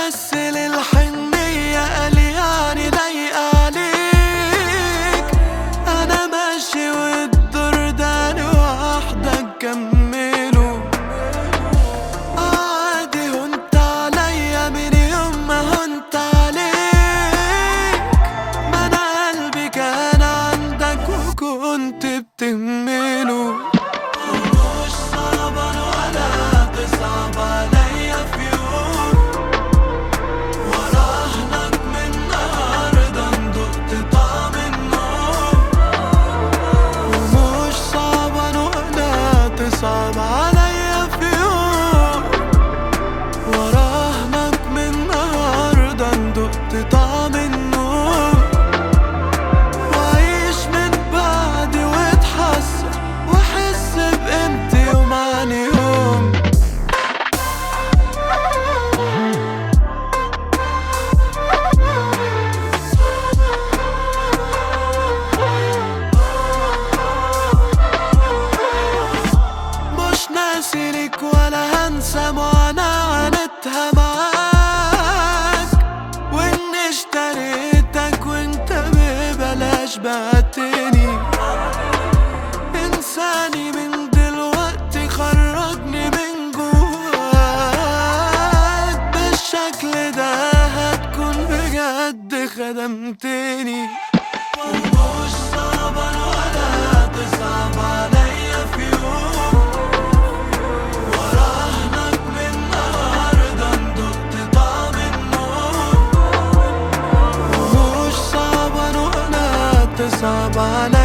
بتمثل الحنية قال يعني لايقة عليك أنا ماشي والدور ده لوحدك كمله عادي هنت عليا من يوم ما هنت عليك ما أنا قلبي كان عندك وكنت بتهمله مش صعبة ولا تصعب عليا في يوم وراهنك من النهاردة دقت طعم النوم ومش صعبة ولا تصعب عليا في يوم وراهنك من النهاردة دقت طعم النوم وعيش من بعدي واتحسر واحس بقيمتي يوم عن يوم مش ناسي لك ولا هنسى معاناتها معاك وان اشتريتك وانت ببلاش بعتني انساني من دلوقتي خرجني من جواك بالشكل ده هتكون بجد خدمتني ومش صعبة ولا تصعب عليا في يوم وراهنك من النهاردة دقت طعم النوم ومش صعبة ولا تصعب عليا